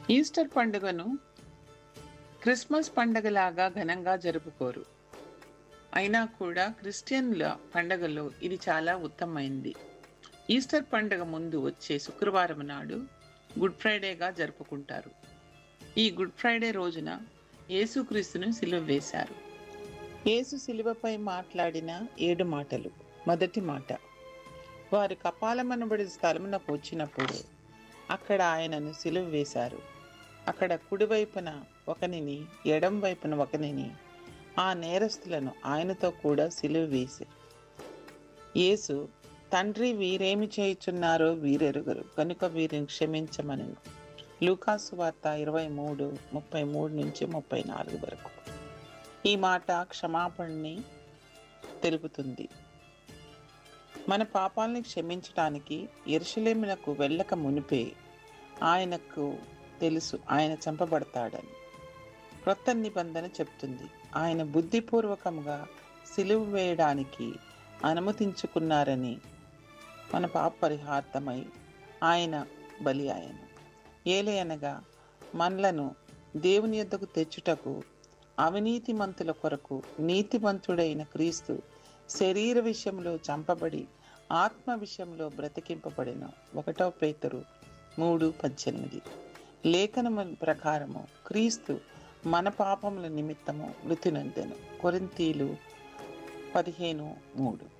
Easter పండుగను Christmas పండగలాగా ఘనంగా జరుపుకోరు అయినా కూడా క్రిస్టియన్ల పండగలో ఇది చాలా ఉత్తమమైంది ఈస్టర్ పండుగ ముందు వచ్చే శుక్రవారం నాడు గుడ్ ఫ్రైడేగా జరుపుకుంటారు ఈ గుడ్ ఫ్రైడే రోజున యేసుక్రీస్తును సిలువ వేశారు యేసు సిలువపై మాట్లాడిన ఏడు మాటలు మొదటి మాట వారు కపాలమనబడి స్థలమునకు వచ్చినప్పుడు అక్కడ ఆయనను సిలువ వేశారు అక్కడ కుడివైపున ఒకనిని ఎడం వైపున ఒకనిని ఆ నేరస్తులను ఆయనతో కూడా సిలువ వేసి యేసు తండ్రి వీరేమి చేయుచున్నారో వీరెరుగరు కనుక వీరిని క్షమించమని లూకాసు వార్త ఇరవై మూడు ముప్పై మూడు నుంచి ముప్పై నాలుగు వరకు ఈ మాట క్షమాపణని తెలుపుతుంది మన పాపాలని క్షమించటానికి ఎరుషలేమునకు వెళ్ళక మునిపే ఆయనకు తెలుసు ఆయన చంపబడతాడని క్రొత్త నిబంధన చెప్తుంది ఆయన బుద్ధిపూర్వకంగా సిలువ వేయడానికి అనుమతించుకున్నారని మన పాప పరిహార్థమై ఆయన బలి ఆయన ఏలయనగా మనలను దేవుని యొద్దకు తెచ్చుటకు అవినీతిమంతుల కొరకు నీతిమంతుడైన క్రీస్తు శరీర విషయంలో చంపబడి ఆత్మ విషయంలో బ్రతికింపబడిన ఒకటో పేతురు మూడు పద్దెనిమిది లేఖనము ప్రకారము క్రీస్తు మన పాపముల నిమిత్తము మృతి నొందెను కొరింతీలు పదిహేను మూడు